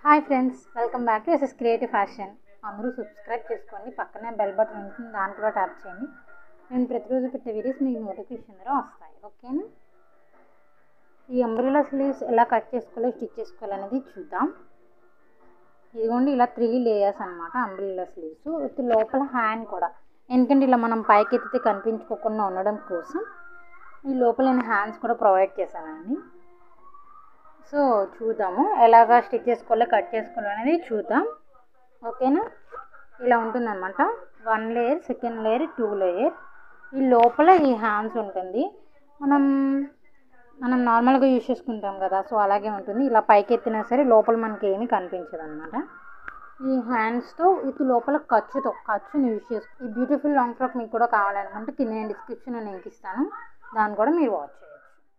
hi friends welcome back to SS creative fashion అందరూ subscribe చేసుకోండి పక్కనే బెల్ బటన్ ఉంటుంది దాన్ని కూడా ట్యాప్ చేయండి నేను ప్రతిరోజు పెట్టే వీడియోస్ మీకు నోటిఫికేషన్ ద్వారా వస్తాయి ఓకేనా ఈ అంబ్రెలా స్లీవ్స్ ఎలా కట్ చేసుకోవాలో స్టిచ్ చేసుకోవాలనేది చూద్దాం ఇదిగోండి ఇలా త్రీ లేయర్స్ అనమాట అంబ్రెలా స్లీవ్స్ విత్ లోపల హ్యాండ్ కూడా ఎందుకంటే ఇలా మనం పైకి ఎత్తితే కనిపించుకోకుండా ఉండడం కోసం ఈ లోపల నేను హ్యాండ్స్ కూడా ప్రొవైడ్ చేశానండి సో చూద్దాము ఎలాగా స్టిచ్ చేసుకోవాలో కట్ చేసుకోవాలో అనేది చూద్దాం ఓకేనా ఇలా ఉంటుందన్నమాట one layer second layer two layer ఈ లోపల ఈ హ్యాండ్స్ ఉంటుంది మనం మనం నార్మల్గా యూజ్ చేసుకుంటాం కదా సో అలాగే ఉంటుంది ఇలా పైకి ఎత్తినా సరే లోపల మనకి ఏమీ కనిపించదు అనమాట ఈ హ్యాండ్స్తో ఇది లోపల ఖర్చుతో ఖర్చుని యూజ్ చేసుకో ఈ బ్యూటిఫుల్ లాంగ్ ఫ్రాక్ మీకు కూడా కావాలనుకుంటే కింద నేను డిస్క్రిప్షన్లో లింక్ ఇస్తాను దాన్ని కూడా మీరు వాచ్ చేయొచ్చు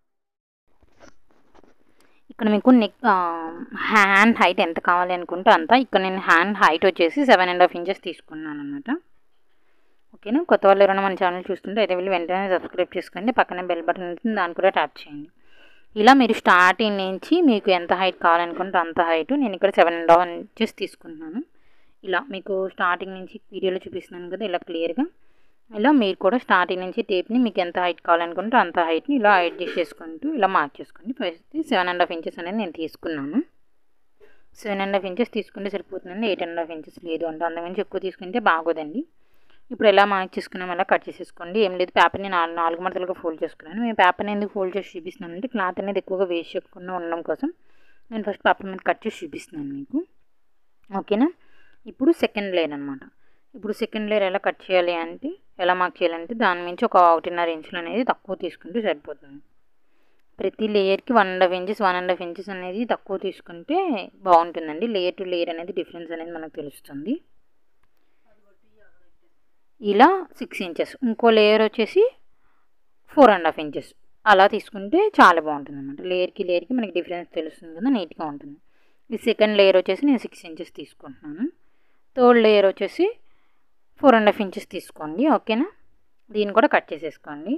ఇక్కడ మీకు నెక్ హ్యాండ్ హైట్ ఎంత కావాలి అనుకుంటే అంత ఇక్కడ నేను హ్యాండ్ హైట్ వచ్చేసి సెవెన్ అండ్ హాఫ్ ఇంచెస్ తీసుకున్నాను అనమాట ఓకేనా కొత్త వాళ్ళు ఎవరైనా మన ఛానల్ చూస్తుంటే అయితే వెళ్ళి వెంటనే సబ్స్క్రైబ్ చేసుకోండి పక్కన బెల్ బటన్ ఉంటుంది దాన్ని కూడా ట్యాప్ చేయండి ఇలా మీరు స్టార్టింగ్ నుంచి మీకు ఎంత హైట్ కావాలనుకుంటే అంత హైట్ నేను ఇక్కడ సెవెన్ అండ్ హాఫ్ ఇంచెస్ తీసుకుంటున్నాను ఇలా మీకు స్టార్టింగ్ నుంచి వీడియోలో చూపిస్తున్నాను కదా ఇలా క్లియర్గా ఇలా మీరు కూడా స్టార్టింగ్ నుంచి టేప్ని మీకు ఎంత హైట్ కావాలనుకుంటే అంత హైట్ని ఇలా అడ్జస్ట్ చేసుకుంటూ ఇలా మార్క్ చేసుకోండి first seven and half inches అనేది నేను తీసుకున్నాను సెవెన్ అండ్ హాఫ్ ఇంచెస్ తీసుకుంటే సరిపోతుందండి ఎయిట్ అండ్ హాఫ్ ఇంచెస్ లేదు అంటే అంతకుమించి ఎక్కువ తీసుకుంటే బాగోదండి ఇప్పుడు ఎలా మార్క్ చేసుకున్నాం అలా కట్ చేసేసుకోండి ఏం లేదు పేపర్ని నాలుగు నాలుగు మడతలుగా ఫోల్డ్ చేసుకున్నాను మేము పేపర్ని ఎందుకు ఫోల్డ్ చేసి చూపిస్తున్నాను అంటే క్లాత్ అనేది ఎక్కువగా వేస్ట్ చేయకుండా ఉండడం కోసం నేను ఫస్ట్ పేపర్ మీద కట్ చేసి చూపిస్తున్నాను మీకు ఓకేనా ఇప్పుడు సెకండ్ లేయర్ అనమాట ఇప్పుడు సెకండ్ లేయర్ ఎలా కట్ చేయాలి అంటే ఎలా మార్క్ చేయాలంటే దాని నుంచి ఒక ఒకటిన్నర ఇంచులు అనేది తక్కువ తీసుకుంటే సరిపోతుంది ప్రతి లేయర్కి one and half inches one and half inches అనేది తక్కువ తీసుకుంటే బాగుంటుందండి లేయర్ టు లేయర్ అనేది డిఫరెన్స్ అనేది మనకు తెలుస్తుంది ఇలా సిక్స్ ఇంచెస్ ఇంకో లేయర్ వచ్చేసి ఫోర్ అండ్ హాఫ్ ఇంచెస్ అలా తీసుకుంటే చాలా బాగుంటుంది అనమాట లేయర్కి లేయర్కి మనకి డిఫరెన్స్ తెలుస్తుంది కదా నీట్గా ఉంటుంది ఈ సెకండ్ లేయర్ వచ్చేసి నేను సిక్స్ ఇంచెస్ తీసుకుంటున్నాను థర్డ్ లేయర్ వచ్చేసి ఫోర్ అండ్ హాఫ్ ఇంచెస్ తీసుకోండి ఓకేనా దీన్ని కూడా కట్ చేసేసుకోండి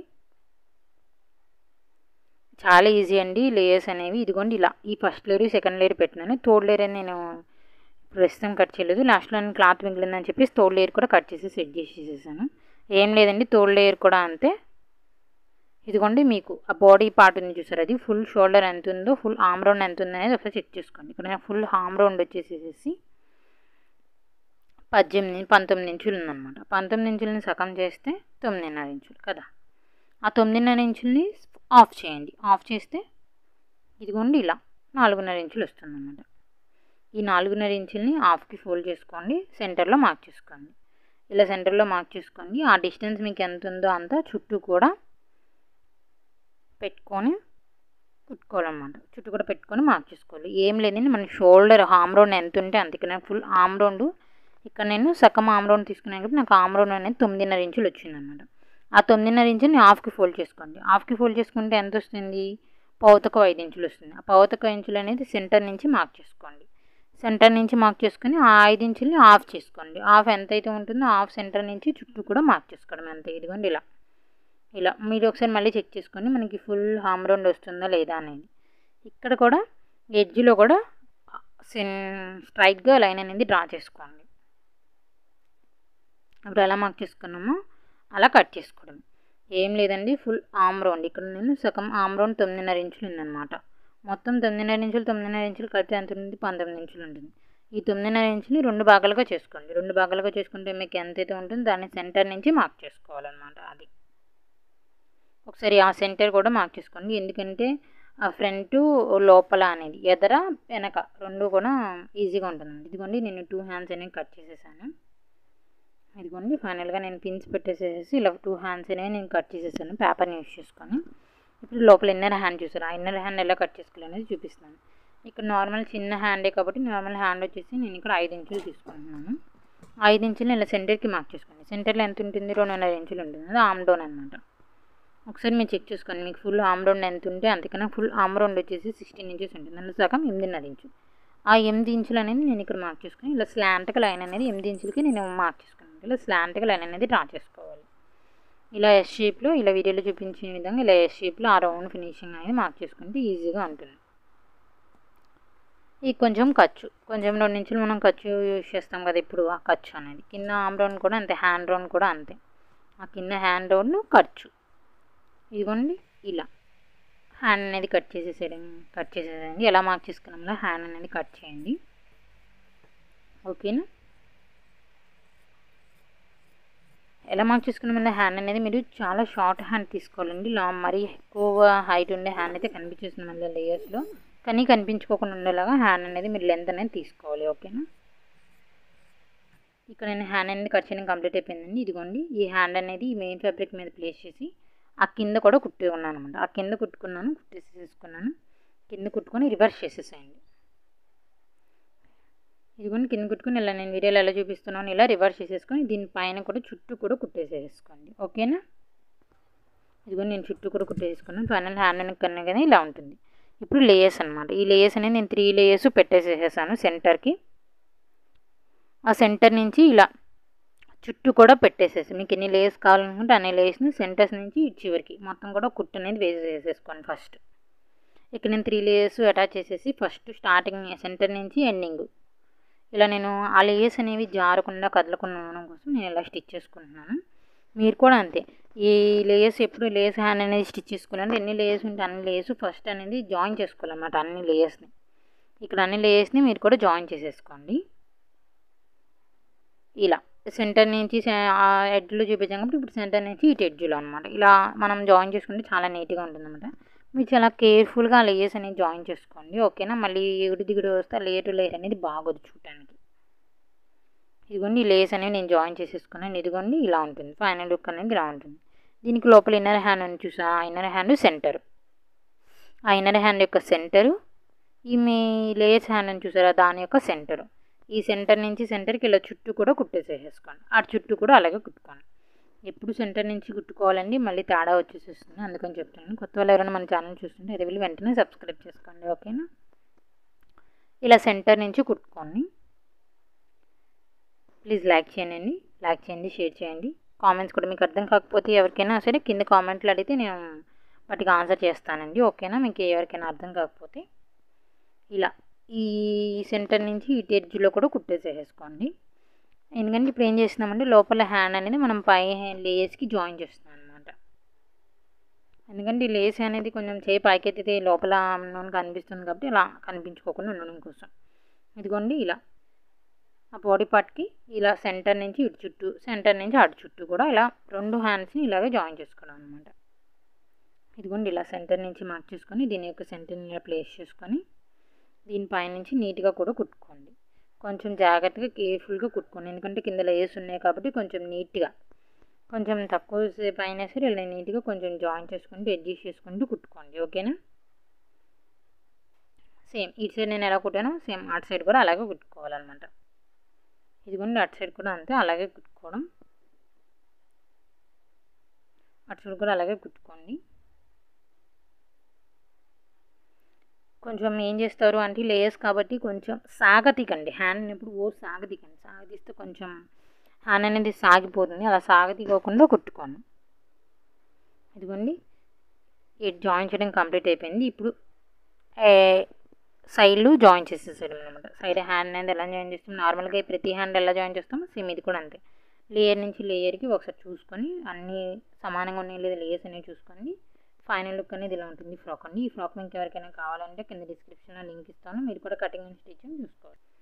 చాలా ఈజీ అండి లేయర్స్ అనేవి ఇదిగోండి ఇలా ఈ ఫస్ట్ లేయర్ సెకండ్ లేయర్ పెట్టినాను థర్డ్ లేయర్ అని నేను ప్రస్తుతం కట్ చేయలేదు లాస్ట్లో నేను క్లాత్ మిగిలిందని చెప్పేసి థర్డ్ లేయర్ కూడా కట్ చేసి సెట్ చేసేసాను ఏం లేదండి థర్డ్ లేయర్ కూడా అంతే ఇదిగోండి మీకు ఆ బాడీ పార్ట్ ఉంది చూసారు అది ఫుల్ షోల్డర్ ఎంత ఉందో ఫుల్ ఆమ్ రౌండ్ ఎంత ఉందో అనేది ఒకసారి చెక్ చేసుకోండి ఇక్కడ నేను ఫుల్ ఆమ్ రౌండ్ వచ్చేసేసి పద్దెనిమిది పంతొమ్మిది ఇంచులు ఉందన్నమాట పంతొమ్మిది ఇంచులని సగం చేస్తే తొమ్మిదిన్నర ఇంచులు కదా ఆ తొమ్మిదిన్నర ఇంచుల్ని ఆఫ్ చేయండి ఆఫ్ చేస్తే ఇదిగోండి ఇలా నాలుగున్నర ఇంచులు వస్తుందన్నమాట ఈ నాలుగున్నర ఇంచుల్ని హాఫ్కి ఫోల్డ్ చేసుకోండి సెంటర్లో మార్క్ చేసుకోండి ఇలా సెంటర్లో మార్క్ చేసుకోండి ఆ డిస్టెన్స్ మీకు ఎంత ఉందో అంత చుట్టూ కూడా పెట్టుకొని కుట్టుకోవాలన్నమాట చుట్టూ కూడా పెట్టుకొని మార్క్ చేసుకోవాలి ఏం లేదండి మన షోల్డర్ హామ్ రౌండ్ ఎంత ఉంటే అంత ఇక్కడ ఫుల్ ఆమ్ రౌండ్ ఇక్కడ నేను సగం ఆమ్ రౌండ్ తీసుకున్నాను కాబట్టి నాకు ఆమ్ రౌండ్ అనేది తొమ్మిదిన్నర ఇంచులు వచ్చిందన్నమాట ఆ తొమ్మిదిన్నర ఇంచుని హాఫ్కి ఫోల్డ్ చేసుకోండి హాఫ్కి ఫోల్డ్ చేసుకుంటే ఎంత వస్తుంది పౌతకు ఐదు ఇంచులు వస్తుంది ఆ పౌతకు ఇంచులు అనేది సెంటర్ నుంచి మార్క్ చేసుకోండి సెంటర్ నుంచి మార్క్ చేసుకొని ఆ ఐదు ఇంచుల్ని ఆఫ్ చేసుకోండి ఆఫ్ ఎంత అయితే ఉంటుందో ఆఫ్ సెంటర్ నుంచి చుట్టూ కూడా మార్క్ చేసుకోవడం అంతే ఇదిగోండి ఇలా ఇలా మీరు ఒకసారి మళ్ళీ చెక్ చేసుకోండి మనకి ఫుల్ హామ్ రౌండ్ వస్తుందా లేదా అనేది ఇక్కడ కూడా ఎడ్జ్లో కూడా సెన్ స్ట్రైట్గా లైన్ అనేది డ్రా చేసుకోండి ఇప్పుడు ఎలా మార్క్ చేసుకున్నామో అలా కట్ చేసుకోవడం ఏం లేదండి ఫుల్ ఆమ్ రౌండ్ ఇక్కడ నేను సగం ఆమ్ రౌండ్ తొమ్మిదిన్నర ఇంచులు ఉందన్నమాట మొత్తం తొమ్మిదిన్నర ఇంచులు తొమ్మిదిన్నర ఇంచులు కలిపితే ఎంత ఉంటుంది పంతొమ్మిది ఇంచులు ఉంటుంది ఈ తొమ్మిదిన్నర ఇంచుని రెండు భాగాలుగా చేసుకోండి రెండు భాగాలుగా చేసుకుంటే మీకు ఎంతైతే ఉంటుందో దాన్ని సెంటర్ నుంచి మార్క్ చేసుకోవాలన్నమాట అది ఒకసారి ఆ సెంటర్ కూడా మార్క్ చేసుకోండి ఎందుకంటే ఆ ఫ్రంట్ లోపల అనేది ఎదర వెనక రెండు కూడా ఈజీగా ఉంటుందండి ఇదిగోండి నేను టూ హ్యాండ్స్ అనేవి కట్ చేసేసాను ఇదిగోండి ఫైనల్గా నేను పిన్స్ పెట్టేసేసి ఇలా టూ హ్యాండ్స్ అనేవి నేను కట్ చేసేసాను పేపర్ని యూస్ చేసుకొని ఇప్పుడు లోపల ఇన్నర్ హ్యాండ్ చూసారు ఆ ఇన్నర్ హ్యాండ్ ఎలా కట్ చేసుకోవాలనేది చూపిస్తాను ఇక్కడ నార్మల్ చిన్న హ్యాండే కాబట్టి నార్మల్ హ్యాండ్ వచ్చేసి నేను ఇక్కడ ఐదు ఇంచులు తీసుకుంటున్నాను ఐదు ఇంచులు ఇలా సెంటర్కి మార్క్ చేసుకోండి సెంటర్లో ఎంత ఉంటుంది రెండున్నర ఇంచులు ఉంటుంది అది ఆమ్ డౌన్ అనమాట ఒకసారి మీరు చెక్ చేసుకోండి మీకు ఫుల్ ఆమ్ రౌండ్ ఎంత ఉంటే అంతకన్నా ఫుల్ ఆమ్ రౌండ్ వచ్చేసి సిక్స్టీన్ ఇంచెస్ ఉంటుంది అందులో సగం ఎనిమిదిన్నర ఇంచు ఆ ఎనిమిది ఇంచులు అనేది నేను ఇక్కడ మార్క్ చేసుకుని ఇలా స్లాంట్గా లైన్ అనేది ఎనిమిది ఇంచులకి నేను మార్క్ చేసుకున్నాను ఇలా స్లాంట్గా లైన్ అనేది డ్రా చేసుకోవాలి ఇలా ఎస్ షేప్లో ఇలా వీడియోలో చూపించిన విధంగా ఇలా ఎస్ షేప్లో ఆ రౌండ్ ఫినిషింగ్ అనేది మార్క్ చేసుకుంటే ఈజీగా ఉంటుంది ఇది కొంచెం ఖర్చు కొంచెం రెండు ఇంచులు మనం ఖర్చు యూజ్ చేస్తాం కదా ఇప్పుడు ఆ ఖర్చు అనేది కింద ఆమ్ రౌండ్ కూడా అంతే హ్యాండ్ రౌండ్ కూడా అంతే ఆ కింద హ్యాండ్ రౌండ్ ఖర్చు ఇదిగోండి ఇలా హ్యాండ్ అనేది కట్ చేసేసేయడం కట్ చేసేసేయండి ఎలా మార్క్ చేసుకున్నామో హ్యాండ్ అనేది కట్ చేయండి ఓకేనా ఎలా మార్క్ చేసుకున్నామో హ్యాండ్ అనేది మీరు చాలా షార్ట్ హ్యాండ్ తీసుకోవాలండి లా మరీ ఎక్కువ హైట్ ఉండే హ్యాండ్ అయితే కనిపించేస్తుంది మళ్ళీ లేయర్స్లో కానీ కనిపించుకోకుండా ఉండేలాగా హ్యాండ్ అనేది మీరు లెంత్ అనేది తీసుకోవాలి ఓకేనా ఇక్కడ నేను హ్యాండ్ అనేది కట్ చేయడం కంప్లీట్ అయిపోయిందండి ఇదిగోండి ఈ హ్యాండ్ అనేది ఈ మెయిన్ ఫ్యాబ్రిక్ మీద ప్లేస్ చేసి ఆ కింద కూడా కుట్టి ఉన్నాను అనమాట ఆ కింద కుట్టుకున్నాను కుట్టేసేసుకున్నాను కింద కుట్టుకొని రివర్స్ చేసేసేయండి ఇదిగోండి కింద కుట్టుకొని ఇలా నేను వీడియోలో ఎలా చూపిస్తున్నాను ఇలా రివర్స్ చేసేసుకొని దీనిపైన కూడా చుట్టూ కూడా కుట్టేసేసుకోండి ఓకేనా ఇదిగోండి నేను చుట్టూ కూడా కుట్టేసుకున్నాను ఫైనల్ హ్యాండ్ కన్నా కానీ ఇలా ఉంటుంది ఇప్పుడు లేయర్స్ అనమాట ఈ లేయర్స్ అనేది నేను త్రీ లేయర్స్ పెట్టేసేసాను సెంటర్కి ఆ సెంటర్ నుంచి ఇలా చుట్టూ కూడా పెట్టేసేసి మీకు ఎన్ని లేయర్స్ కావాలనుకుంటే అన్ని లేయర్స్ని సెంటర్స్ నుంచి చివరికి మొత్తం కూడా కుట్టు అనేది వేసేసేసుకోండి ఫస్ట్ ఇక్కడ నేను త్రీ లేయర్స్ అటాచ్ చేసేసి ఫస్ట్ స్టార్టింగ్ సెంటర్ నుంచి ఎండింగ్ ఇలా నేను ఆ లేయర్స్ అనేవి జారకుండా కదలకుండా ఉండడం కోసం నేను ఇలా స్టిచ్ చేసుకుంటున్నాను మీరు కూడా అంతే ఈ లేయర్స్ ఎప్పుడు లేయర్స్ హ్యాండ్ అనేది స్టిచ్ చేసుకోవాలంటే ఎన్ని లేయర్స్ ఉంటే అన్ని లేయర్స్ ఫస్ట్ అనేది జాయిన్ చేసుకోవాలన్నమాట అన్ని లేయర్స్ని ఇక్కడ అన్ని లేయర్స్ని మీరు కూడా జాయిన్ చేసేసుకోండి ఇలా సెంటర్ నుంచి ఎడ్జ్లో చూపించాం కాబట్టి ఇప్పుడు సెంటర్ నుంచి ఇటు ఎడ్జ్లో అనమాట ఇలా మనం జాయిన్ చేసుకుంటే చాలా నీట్గా ఉంటుందన్నమాట మీరు చాలా కేర్ఫుల్గా లేయర్స్ అనేది జాయిన్ చేసుకోండి ఓకేనా మళ్ళీ ఎగుడు దిగుడు వస్తే లేయర్ లేయర్ అనేది బాగోదు చూడటానికి ఇదిగోండి ఈ లేయర్స్ అనేవి నేను జాయిన్ చేసేసుకున్నాను ఇదిగోండి ఇలా ఉంటుంది ఫైనల్ లుక్ అనేది ఇలా ఉంటుంది దీనికి లోపల ఇన్నర్ హ్యాండ్ అని చూసా ఆ ఇన్నర్ హ్యాండ్ సెంటర్ ఆ ఇన్నర్ హ్యాండ్ యొక్క సెంటరు ఈ మీ లేయర్స్ హ్యాండ్ అని చూసారా దాని యొక్క సెంటరు ఈ సెంటర్ నుంచి సెంటర్కి ఇలా చుట్టూ కూడా కుట్టేసేసేసుకోండి ఆ చుట్టూ కూడా అలాగే కుట్టుకోండి ఎప్పుడు సెంటర్ నుంచి కుట్టుకోవాలండి మళ్ళీ తేడా వచ్చేసేస్తుంది అందుకని చెప్తున్నాను కొత్త వాళ్ళు ఎవరైనా మన ఛానల్ చూస్తుంటే అది వెళ్ళి వెంటనే సబ్స్క్రైబ్ చేసుకోండి ఓకేనా ఇలా సెంటర్ నుంచి కుట్టుకోండి ప్లీజ్ లైక్ చేయండి లైక్ చేయండి షేర్ చేయండి కామెంట్స్ కూడా మీకు అర్థం కాకపోతే ఎవరికైనా సరే కింద కామెంట్లు అడిగితే నేను వాటికి ఆన్సర్ చేస్తానండి ఓకేనా మీకు ఎవరికైనా అర్థం కాకపోతే ఇలా ఈ సెంటర్ నుంచి ఇటు ఎడ్జ్లో కూడా కుట్టేసేసుకోండి ఎందుకంటే ఇప్పుడు ఏం చేస్తున్నామంటే లోపల హ్యాండ్ అనేది మనం పై లేయర్స్కి జాయిన్ చేస్తున్నాం అనమాట ఎందుకంటే ఈ లేస్ అనేది కొంచెం చేయి పైకెత్తితే లోపల నూనె కనిపిస్తుంది కాబట్టి ఇలా కనిపించుకోకుండా ఉండడం కోసం ఇదిగోండి ఇలా ఆ బాడీ పార్ట్కి ఇలా సెంటర్ నుంచి ఇటు చుట్టూ సెంటర్ నుంచి అటు చుట్టూ కూడా ఇలా రెండు హ్యాండ్స్ని ఇలాగే జాయిన్ చేసుకోవడం అనమాట ఇదిగోండి ఇలా సెంటర్ నుంచి మార్క్ చేసుకొని దీని యొక్క సెంటర్ని ఇలా ప్లేస్ చేసుకొని దీనిపైనుంచి నీట్గా కూడా కుట్టుకోండి కొంచెం జాగ్రత్తగా కేర్ఫుల్గా కుట్టుకోండి ఎందుకంటే కింద లేయర్స్ ఉన్నాయి కాబట్టి కొంచెం నీట్గా కొంచెం తక్కువ సేపు అయినా సరే ఇలా నీట్గా కొంచెం జాయిన్ చేసుకుంటూ అడ్జస్ట్ చేసుకుంటూ కుట్టుకోండి ఓకేనా సేమ్ ఇటు సైడ్ నేను ఎలా కుట్టానో సేమ్ అటు సైడ్ కూడా అలాగే కుట్టుకోవాలన్నమాట ఇదిగోండి అటు సైడ్ కూడా అంతే అలాగే కుట్టుకోవడం అటు సైడ్ కూడా అలాగే కుట్టుకోండి కొంచెం ఏం చేస్తారు అంటే లేయర్స్ కాబట్టి కొంచెం సాగతీకండి హ్యాండ్ ఎప్పుడు ఓ సాగతీకండి సాగతీస్తే కొంచెం హ్యాండ్ అనేది సాగిపోతుంది అలా సాగతీకోకుండా కుట్టుకోను ఇదిగోండి ఈ జాయిన్ చేయడం కంప్లీట్ అయిపోయింది ఇప్పుడు సైడ్లు జాయిన్ చేసేసాడు అనమాట సైడ్ హ్యాండ్ అనేది ఎలా జాయిన్ చేస్తాం నార్మల్గా ప్రతి హ్యాండ్ ఎలా జాయిన్ చేస్తామో సేమ్ ఇది కూడా అంతే లేయర్ నుంచి లేయర్కి ఒకసారి చూసుకొని అన్నీ సమానంగా ఉన్నాయి లేదా లేయర్స్ అనేవి చూసుకొని ఫైనల్ లుక్ అనేది ఇలా ఉంటుంది ఫ్రాక్ అండి ఈ ఫ్రాక్ మీకు ఎవరికైనా కావాలంటే కింద డిస్క్రిప్షన్లో లింక్ ఇస్తాను మీరు కూడా కటింగ్ అండ్ స్టిచ్చింగ్ చూసుకోవాలి